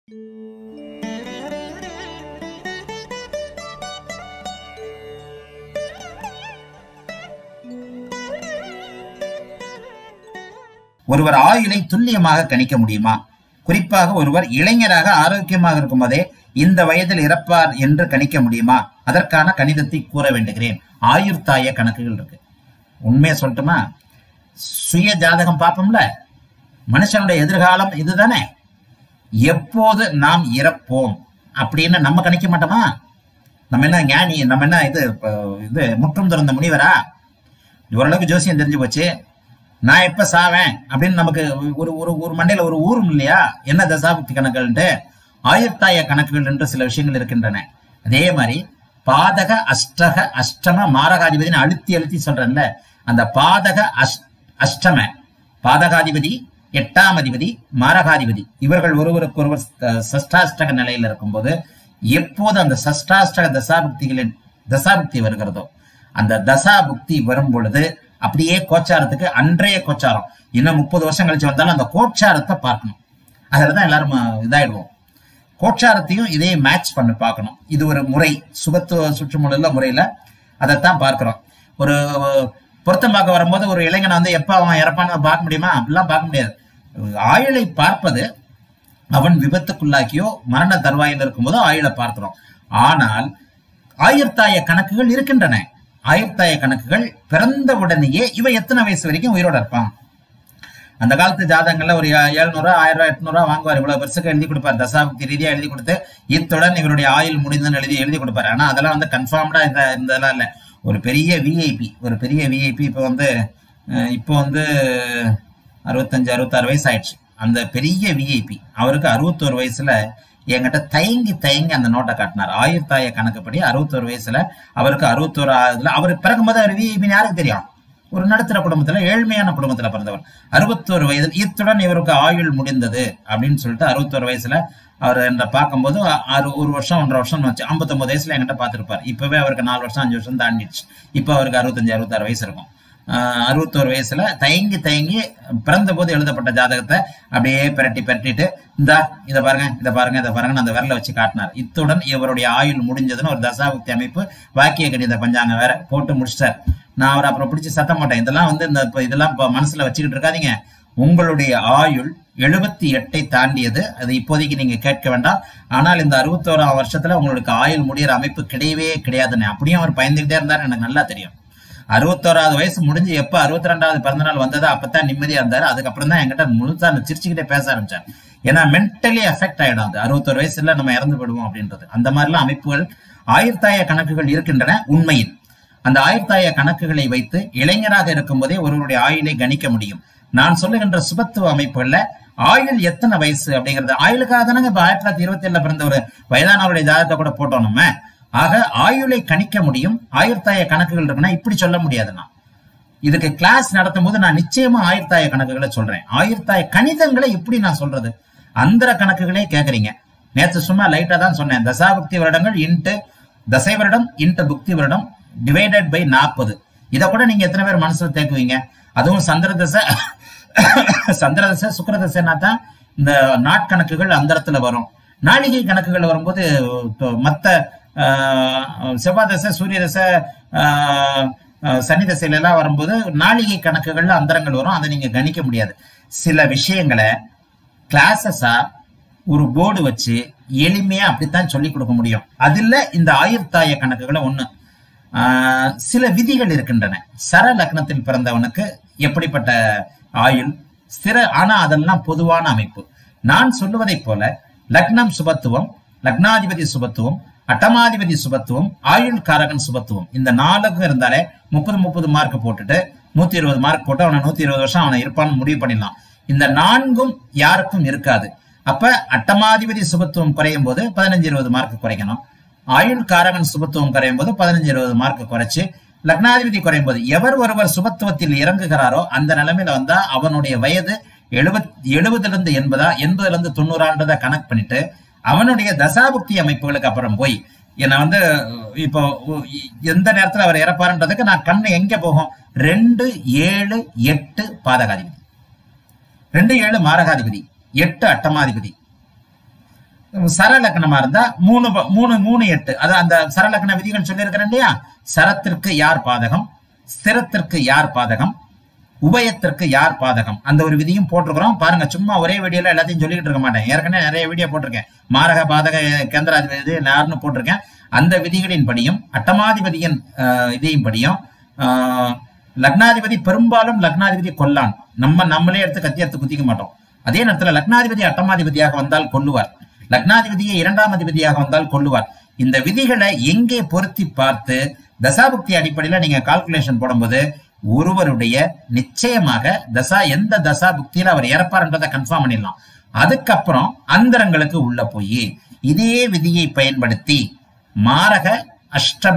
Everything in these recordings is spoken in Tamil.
ஒருவர் ஆயுளை துல்லியமாக கணிக்க முடியுமா குறிப்பாக ஒருவர் இளைஞராக ஆரோக்கியமாக இருக்கும்போதே இந்த வயதில் இறப்பார் என்று கணிக்க முடியுமா அதற்கான கணிதத்தை கூற வேண்டுகிறேன் ஆயுர்தாய கணக்குகள் இருக்கு உண்மையை சொல்லட்டுமா சுய ஜாதகம் பார்ப்போம்ல மனுஷனுடைய எதிர்காலம் இதுதானே எப்போது நாம் இறப்போம் அப்படின்னு நம்ம கணிக்க மாட்டோமா நம்ம என்ன ஞானி நம்ம என்ன இது இப்ப இது முற்றும் திறந்த முனிவரா ஓரளவுக்கு ஜோசியம் தெரிஞ்சு போச்சு நான் எப்ப சாவேன் அப்படின்னு நமக்கு ஒரு ஒரு ஒரு மண்டையில ஒரு ஊரும் இல்லையா என்ன தசாபுக்தி கணக்குகள்ன்ட்டு ஆயுர்தாய கணக்குகள் என்று சில விஷயங்கள் இருக்கின்றன அதே மாதிரி பாதக அஷ்டக அஷ்டம மாரகாதிபதினு அழுத்தி அழுத்தி சொல்றேன்ல அந்த பாதக அஷ் அஷ்டம பாதகாதிபதி எட்டாம் அதிபதி மாரகாதிபதி இவர்கள் ஒருவருக்கு ஒருவர் சஷ்டாஷ்டக நிலையில் இருக்கும்போது எப்போது அந்த சஷ்டாஷ்டக தசாபுக்திகளின் தசாபுக்தி வருகிறதோ அந்த தசாபுக்தி வரும் பொழுது அப்படியே கோச்சாரத்துக்கு அன்றைய கோச்சாரம் இன்னும் முப்பது வருஷம் கழிச்சு வந்தாலும் அந்த கோச்சாரத்தை பார்க்கணும் அதில் தான் எல்லாரும் இதாயிடுவோம் கோச்சாரத்தையும் இதே மேட்ச் பண்ணி பார்க்கணும் இது ஒரு முறை சுபத்துவ சுற்றுமுறையில் முறையில் அதைத்தான் பார்க்கிறோம் ஒரு பொருத்தம் பார்க்க வரும்போது ஒரு இளைஞனை வந்து எப்போ அவன் இறப்பான்னு பார்க்க முடியுமா அப்படிலாம் பார்க்க முடியாது ஆயுளை பார்ப்பது அவன் விபத்துக்குள்ளாக்கியோ மரண தருவாயில் இருக்கும்போதோ ஆயுளை பார்க்கிறோம் ஆனால் ஆயுர்தாய கணக்குகள் இருக்கின்றன ஆயுர்தாய கணக்குகள் பிறந்த உடனேயே இவன் எத்தனை வயசு வரைக்கும் உயிரோட இருப்பான் அந்த காலத்து ஜாதகங்கள்ல ஒரு எழுநூறு ஆயிரம் ரூபாய் எட்நூறுவா வாங்குவார் இவ்வளவு பெருசுக்கு எழுதி கொடுப்பார் தசாபக்தி ரீதியா எழுதி கொடுத்து இத்துடன் இவருடைய ஆயுள் முடிந்துன்னு எழுதி எழுதி கொடுப்பாரு ஆனா அதெல்லாம் வந்து கன்ஃபார்ம்டா இந்த இதெல்லாம் இல்ல ஒரு பெரிய விஐபி ஒரு பெரிய விஐபி இப்போ வந்து இப்போ வந்து அறுபத்தஞ்சு அறுபத்தாறு வயசு ஆயிடுச்சு அந்த பெரிய விஐபி அவருக்கு அறுபத்தோரு வயசுல என்கிட்ட தயங்கி தயங்கி அந்த நோட்டை காட்டினார் ஆயுர்தாய கணக்குப்படி அறுபத்தோரு வயசுல அவருக்கு அறுபத்தோரு ஆகுதுல அவர் பிறக்கும்போது அவர் விஐபின்னு யாருக்கு தெரியும் ஒரு நடுத்தர குடும்பத்துல ஏழ்மையான குடும்பத்துல பிறந்தவர் அறுபத்தோரு வயதில் இத்துடன் இவருக்கு ஆயுள் முடிந்தது அப்படின்னு சொல்லிட்டு அறுபத்தோரு வயசுல அவர் என்ற பார்க்கும்போது ஆறு ஒரு வருஷம் ஒன்றரை வருஷம் வச்சு ஐம்பத்தொன்பது வயசுல என்கிட்ட பார்த்துருப்பார் இப்பவே அவருக்கு நாலு வருஷம் அஞ்சு வருஷம் தாண்டிடுச்சு இப்போ அவருக்கு அறுபத்தஞ்சு அறுபத்தாறு வயசு இருக்கும் அறுபத்தோரு வயசுல தயங்கி தயங்கி பிறந்த போது எழுதப்பட்ட ஜாதகத்தை அப்படியே பிரட்டி பிரட்டிட்டு இந்தா இதை பாருங்க இதை பாருங்க இதை பாருங்க அந்த விரல வச்சு காட்டினார் இத்துடன் இவருடைய ஆயுள் முடிஞ்சதுன்னு ஒரு தசாபுக்தி அமைப்பு வாக்கிய கணித பஞ்சாங்க வேற போட்டு முடிச்சிட்டார் நான் அவர் அப்புறம் பிடிச்சி சத்தம் போட்டேன் இதெல்லாம் வந்து இந்த இதெல்லாம் மனசுல வச்சுக்கிட்டு இருக்காதீங்க உங்களுடைய ஆயுள் எழுபத்தி எட்டை தாண்டியது அது இப்போதைக்கு நீங்க கேட்க வேண்டாம் ஆனால் இந்த அறுபத்தோராம் வருஷத்துல உங்களுக்கு ஆயுள் முடிகிற அமைப்பு கிடையவே கிடையாதுன்னு அப்படியும் அவர் பயந்துகிட்டே இருந்தார் எனக்கு நல்லா தெரியும் அறுபத்தோராவது வயசு முடிஞ்சு எப்ப அறுபத்தி ரெண்டாவது பிறந்த நாள் வந்ததோ அப்பதான் நிம்மதியா இருந்தாரு அதுக்கப்புறம் தான் என்கிட்ட முழுசா அந்த சிரிச்சுக்கிட்டே பேச ஆரம்பிச்சார் ஏன்னா மென்டலி எஃபெக்ட் ஆயிடும் அது அறுபத்தோரு வயசுல நம்ம இறந்து போயிடுவோம் அப்படின்றது அந்த மாதிரிலாம் அமைப்புகள் ஆயுர்தாய கணக்குகள் இருக்கின்றன உண்மையில் அந்த ஆயுர்தாய கணக்குகளை வைத்து இளைஞராக இருக்கும் போதே ஒருவருடைய ஆயுளை கணிக்க முடியும் நான் சொல்லுகின்ற சுபத்துவ அமைப்புகள்ல ஆயுள் எத்தனை வயசு அப்படிங்கிறது ஆயுளுக்காக தானங்க இப்ப ஆயிரத்தி தொள்ளாயிரத்தி இருபத்தி ஏழுல பிறந்த ஒரு வயதானவருடைய ஜாதகத்தை கூட போட்டோம் நம்ம ஆக ஆயுளை கணிக்க முடியும் ஆயுர்தாய கணக்குகள் இருக்குன்னா இப்படி சொல்ல முடியாதுண்ணா இதுக்கு கிளாஸ் நடத்தும் போது நான் நிச்சயமா ஆயுர்தாய கணக்குகளை சொல்றேன் ஆயுர்தாய கணிதங்களை எப்படி நான் சொல்றது அந்தர கணக்குகளே கேக்குறீங்க நேற்று சும்மா லைட்டா தான் சொன்னேன் தசாபுக்தி வருடங்கள் இன்ட்டு தசை வருடம் இன்ட்டு புக்தி வருடம் டிவைடட் பை நாற்பது இதை கூட நீங்க எத்தனை பேர் மனசுல தேக்குவீங்க அதுவும் சந்திர தசை சந்திர தசை சுக்கர தசைனா தான் இந்த நாட்கணக்குகள் அந்தரத்துல வரும் நாளிகை கணக்குகள் வரும்போது மற்ற செவ்வாய் தசை சூரிய தசை சனி தசையில எல்லாம் வரும்போது நாளிகை கணக்குகள்ல அந்தரங்கள் வரும் அதை நீங்க கணிக்க முடியாது சில விஷயங்களை கிளாஸஸா ஒரு போர்டு வச்சு எளிமையா அப்படித்தான் சொல்லி கொடுக்க முடியும் அதுல இந்த ஆயுர்தாய கணக்குகளை ஒண்ணு சில விதிகள் இருக்கின்றன சர லக்னத்தில் பிறந்தவனுக்கு எப்படிப்பட்ட ஆயுள் ஸ்திர ஆனா அதெல்லாம் பொதுவான அமைப்பு நான் சொல்லுவதை போல லக்னம் சுபத்துவம் லக்னாதிபதி சுபத்துவம் அட்டமாதிபதி சுபத்துவம் ஆயுள் காரகன் சுபத்துவம் இந்த நாலுக்கும் இருந்தாலே முப்பது முப்பது மார்க் போட்டுட்டு நூத்தி இருபது மார்க் போட்டு அவனை நூத்தி இருபது வருஷம் அவனை இருப்பான்னு முடிவு பண்ணிடலாம் இந்த நான்கும் யாருக்கும் இருக்காது அப்ப அட்டமாதிபதி சுபத்துவம் குறையும் போது பதினஞ்சு இருபது மார்க் குறைக்கணும் ஆயுள் காரகன் சுபத்துவம் குறையும் போது பதினஞ்சு இருபது மார்க் குறைச்சு லக்னாதிபதி குறையும் போது எவர் ஒருவர் சுபத்துவத்தில் இறங்குகிறாரோ அந்த நிலைமையில வந்தா அவனுடைய வயது எழுபத் எழுபதுல இருந்து எண்பதா எண்பதுல இருந்து தொண்ணூறான்றதை கணக்கு பண்ணிட்டு அவனுடைய தசாபுக்தி அமைப்புகளுக்கு அப்புறம் போய் என்னை வந்து இப்போ எந்த நேரத்துல அவர் இறப்பாருன்றதுக்கு நான் கண்ணு எங்க போகும் ரெண்டு ஏழு எட்டு பாதகாதிபதி ரெண்டு ஏழு மாரகாதிபதி எட்டு அட்டமாதிபதி சரலக்கணமா இருந்தா மூணு ப- மூணு மூணு எட்டு அது அந்த சரலக்கண விதிகள் சொல்லியிருக்கிறேன் இல்லையா சரத்திற்கு யார் பாதகம் ஸ்திரத்திற்கு யார் பாதகம் உபயத்திற்கு யார் பாதகம் அந்த ஒரு விதியும் போட்டிருக்கிறோம் பாருங்க சும்மா ஒரே வீடியோல எல்லாத்தையும் சொல்லிக்கிட்டு இருக்க மாட்டேன் ஏற்கனவே நிறைய வீடியோ போட்டிருக்கேன் மாரக பாதக கேந்திராதிபதி யாருன்னு போட்டிருக்கேன் அந்த விதிகளின் படியும் அட்டமாதிபதியின் ஆஹ், இதையும் படியும் ஆஹ், லக்னாதிபதி பெரும்பாலும் லக்னாதிபதி கொல்லான் நம்ம நம்மளே எடுத்து கத்தி எடுத்து குத்திக்க மாட்டோம் அதே நேரத்துல லக்னாதிபதி அட்டமாதிபதியாக வந்தால் கொல்லுவார் லக்னாதிபதியை இரண்டாம் அதிபதியாக வந்தால் கொல்லுவார் இந்த விதிகளை எங்கே பொருத்தி பார்த்து தசாபுக்தி அடிப்படையில நீங்க கால்குலேஷன் போடும்போது ஒருவருடைய நிச்சயமாக தசா எந்த தசா புக்தியில அவர் இறப்பார்ன்றதை கன்ஃபார்ம் பண்ணிடலாம் அதுக்கப்புறம் அந்தரங்களுக்கு உள்ள போய் இதே விதியை பயன்படுத்தி மாரக அஷ்டம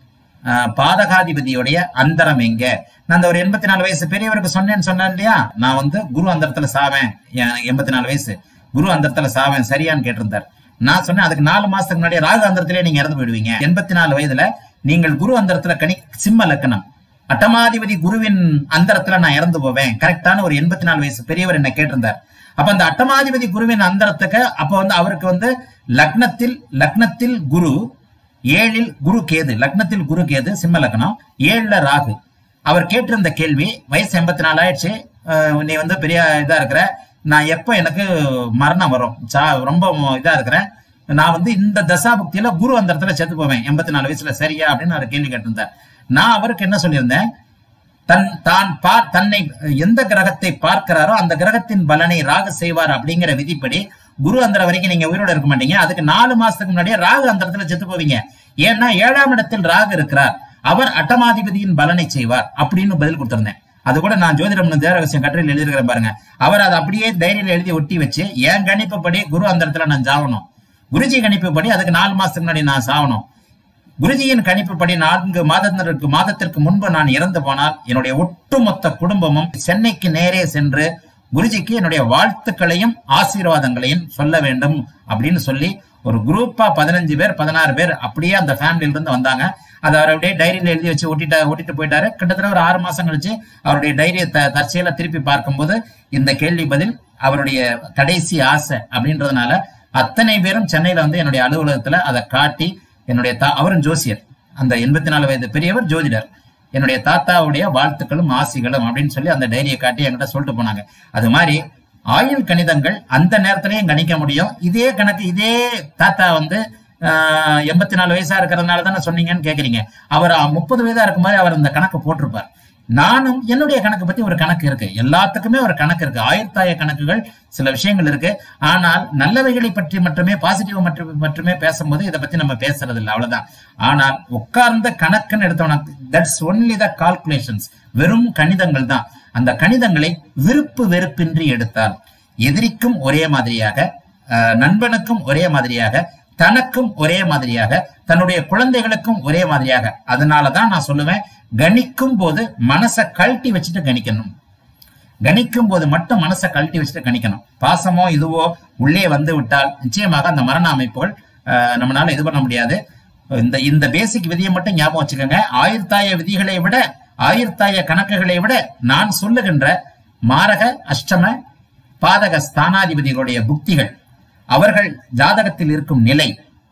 ஆஹ், பாதகாதிபதியுடைய அந்தரம் எங்க நான் அந்த ஒரு எண்பத்தி நாலு வயசு பெரியவருக்கு சொன்னேன்னு சொன்னேன் இல்லையா நான் வந்து குரு அந்தரத்துல சாவேன் எண்பத்தி நாலு வயசு குரு அந்தரத்துல சாவேன் சரியான்னு கேட்டிருந்தார் நான் சொன்னேன் அதுக்கு நாலு மாசத்துக்கு முன்னாடி ராகு அந்தரத்திலே நீங்க இறந்து போயிடுவீங்க எண்பத்தி நாலு வயதுல நீங்கள் குரு அந்தரத்துல கனி சிம்ம லக்கணம் அட்டமாதிபதி குருவின் அந்தரத்துல நான் இறந்து போவேன் கரெக்டான ஒரு எண்பத்தி நாலு வயசு பெரியவர் என்ன கேட்டிருந்தார் அப்ப அந்த அட்டமாதிபதி குருவின் அந்தரத்துக்கு அப்ப வந்து அவருக்கு வந்து லக்னத்தில் லக்னத்தில் குரு ஏழில் குரு கேது லக்னத்தில் குரு கேது சிம்ம லக்னம் ஏழுல ராகு அவர் கேட்டிருந்த கேள்வி வயசு எண்பத்தி நாலு ஆயிடுச்சு அஹ் நீ வந்து பெரிய இதா இருக்கிற நான் எப்ப எனக்கு மரணம் வரும் சா- ரொம்ப இதா இருக்கிறேன் நான் வந்து இந்த தசாபுக்தியில குரு அந்த இடத்துல செத்து போவேன் எண்பத்தி நாலு வயசுல சரியா அப்படின்னு அவர் கேள்வி கேட்டிருந்தார் நான் அவருக்கு என்ன சொல்லியிருந்தேன் தன் தான் பார் தன்னை எந்த கிரகத்தை பார்க்கிறாரோ அந்த கிரகத்தின் பலனை ராகு செய்வார் அப்படிங்கிற விதிப்படி குரு அந்தர வரைக்கும் நீங்க உயிரோட இருக்க மாட்டீங்க அதுக்கு நாலு மாசத்துக்கு முன்னாடியே ராகு அந்தரத்துல செத்து போவீங்க ஏன்னா ஏழாம் இடத்தில் ராகு இருக்கிறார் அவர் அட்டமாதிபதியின் பலனை செய்வார் அப்படின்னு பதில் கொடுத்திருந்தேன் அது கூட நான் ஜோதிடம் தேவரகசியம் கட்டுரையில் எழுதியிருக்கிறேன் பாருங்க அவர் அதை அப்படியே டைரியில எழுதி ஒட்டி வச்சு என் கணிப்புப்படி குரு அந்த இடத்துல நான் சாவணும் குருஜி கணிப்புப்படி அதுக்கு நாலு மாசத்துக்கு முன்னாடி நான் சாவணும் குருஜியின் கணிப்புப்படி நான்கு மாதத்திற்கு மாதத்திற்கு முன்பு நான் இறந்து போனால் என்னுடைய ஒட்டுமொத்த குடும்பமும் சென்னைக்கு நேரே சென்று குருஜிக்கு என்னுடைய வாழ்த்துக்களையும் ஆசீர்வாதங்களையும் சொல்ல வேண்டும் அப்படின்னு சொல்லி ஒரு குரூப்பா பதினஞ்சு பேர் பதினாறு பேர் அப்படியே அந்த ஃபேமிலியில இருந்து வந்தாங்க அதை அவர் அப்படியே டைரியில எழுதி வச்சு ஒட்டிட்டு ஒட்டிட்டு போயிட்டாரு கிட்டத்தட்ட ஒரு ஆறு மாசம் கழிச்சு அவருடைய டைரியை த தற்செயலா திருப்பி பார்க்கும்போது இந்த கேள்வி பதில் அவருடைய கடைசி ஆசை அப்படின்றதுனால அத்தனை பேரும் சென்னையில வந்து என்னுடைய அலுவலகத்துல அதை காட்டி என்னுடைய தா அவரும் ஜோசியர் அந்த எண்பத்தி நாலு வயது பெரியவர் ஜோதிடர் என்னுடைய தாத்தாவுடைய வாழ்த்துக்களும் ஆசிகளும் அப்படின்னு சொல்லி அந்த டைரியை காட்டி என்கிட்ட சொல்லிட்டு போனாங்க அது மாதிரி ஆயுள் கணிதங்கள் அந்த நேரத்திலையும் கணிக்க முடியும் இதே கணக்கு இதே தாத்தா வந்து எண்பத்தி நாலு வயசா இருக்கிறதுனால தானே சொன்னீங்கன்னு கேக்குறீங்க அவர் முப்பது வயதா இருக்கும் மாதிரி அவர் அந்த கணக்கு போட்டிருப்பார் நானும் என்னுடைய கணக்கு பத்தி ஒரு கணக்கு இருக்கு எல்லாத்துக்குமே ஒரு கணக்கு இருக்கு ஆயுர்த்தாய கணக்குகள் சில விஷயங்கள் இருக்கு ஆனால் நல்லவைகளை பற்றி மட்டுமே பாசிட்டிவ் மற்றும் மட்டுமே பேசும்போது இதை பத்தி நம்ம பேசுறது இல்லை அவ்வளவுதான் ஆனால் உட்கார்ந்த கணக்குன்னு எடுத்தோம்னா தட்ஸ் ஒன்லி த கால்குலேஷன்ஸ் வெறும் கணிதங்கள் தான் அந்த கணிதங்களை விருப்பு வெறுப்பின்றி எடுத்தால் எதிரிக்கும் ஒரே மாதிரியாக அஹ், நண்பனுக்கும் ஒரே மாதிரியாக தனக்கும் ஒரே மாதிரியாக தன்னுடைய குழந்தைகளுக்கும் ஒரே மாதிரியாக அதனாலதான் நான் சொல்லுவேன் கணிக்கும் போது மனசை கழட்டி வச்சுட்டு கணிக்கணும் கணிக்கும் போது மட்டும் மனசை கழட்டி வச்சுட்டு கணிக்கணும் பாசமோ இதுவோ உள்ளே வந்து விட்டால் நிச்சயமாக அந்த மரண அமைப்புகள் அஹ், நம்மளால இது பண்ண முடியாது இந்த இந்த பேசிக் விதியை மட்டும் ஞாபகம் வச்சுக்கோங்க ஆயுர்த்தாய விதிகளை விட ஆயுர்த்தாய கணக்குகளை விட நான் சொல்லுகின்ற மாரக அஷ்டம பாதக ஸ்தானாதிபதிகளுடைய புக்திகள் அவர்கள் ஜாதகத்தில் இருக்கும் நிலை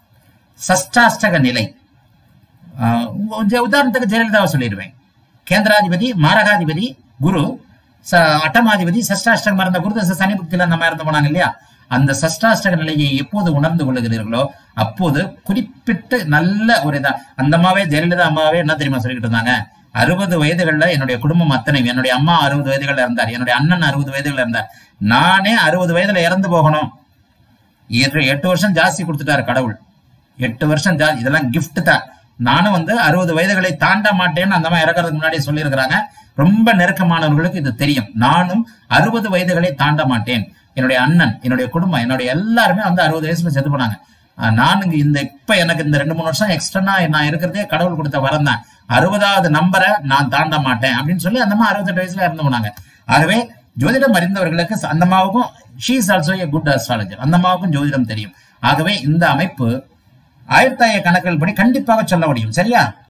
சஷ்டாஷ்டக நிலை ஆஹ் உங்க உதாரணத்துக்கு ஜெயலலிதாவை சொல்லிடுவேன் கேந்திராதிபதி மாரகாதிபதி குரு ச அட்டமாதிபதி சஷ்டாஷ்டகம் இருந்த குருதச சனி புக்தியில அந்த மாதிரி இருந்து போனாங்க இல்லையா அந்த சஷ்டாஷ்டக நிலையை எப்போது உணர்ந்து கொள்ளுகிறீர்களோ அப்போது குறிப்பிட்டு நல்ல ஒரு இதா அந்த அம்மாவே ஜெயலலிதா அம்மாவே என்ன தெரியுமா சொல்லிக்கிட்டு இருந்தாங்க அறுபது வயதுகள்ல என்னுடைய குடும்பம் அத்தனை என்னுடைய அம்மா அறுபது வயதுகள்ல இருந்தார் என்னுடைய அண்ணன் அறுபது வயதுகள்ல இருந்தார் நானே அறுபது வயதுல இறந்து போகணும் எட்டு எட்டு வருஷம் ஜாஸ்தி கொடுத்துட்டாரு கடவுள் எட்டு வருஷம் ஜா இதெல்லாம் gift தான் நானும் வந்து அறுபது வயதுகளை தாண்ட மாட்டேன்னு அந்த மாதிரி இறக்கறதுக்கு முன்னாடி சொல்லியிருக்கிறாங்க ரொம்ப நெருக்கமானவர்களுக்கு இது தெரியும் நானும் அறுபது வயதுகளை தாண்ட மாட்டேன் என்னுடைய அண்ணன் என்னுடைய குடும்பம் என்னுடைய எல்லாருமே வந்து அறுபது வயசுல செத்து போனாங்க ஆஹ் நான் இங்க இந்த இப்ப எனக்கு இந்த ரெண்டு மூணு வருஷம் எக்ஸ்ட்ரா நான் இருக்கிறதே கடவுள் கொடுத்த வரம் தான் அறுபதாவது நம்பரை நான் தாண்ட மாட்டேன் அப்படின்னு சொல்லி அந்த மாதிரி அறுபத்தெட்டு வயசுல இறந்து போனாங்க ஆகவே ஜோதிடம் அறிந்தவர்களுக்கு அந்த அம்மாவுக்கும் she is also a good astrologer அந்த அம்மாவுக்கும் ஜோதிடம் தெரியும் ஆகவே இந்த அமைப்பு ஆயுர்த்தாய கணக்குகள் படி கண்டிப்பாக சொல்ல முடியும் சரியா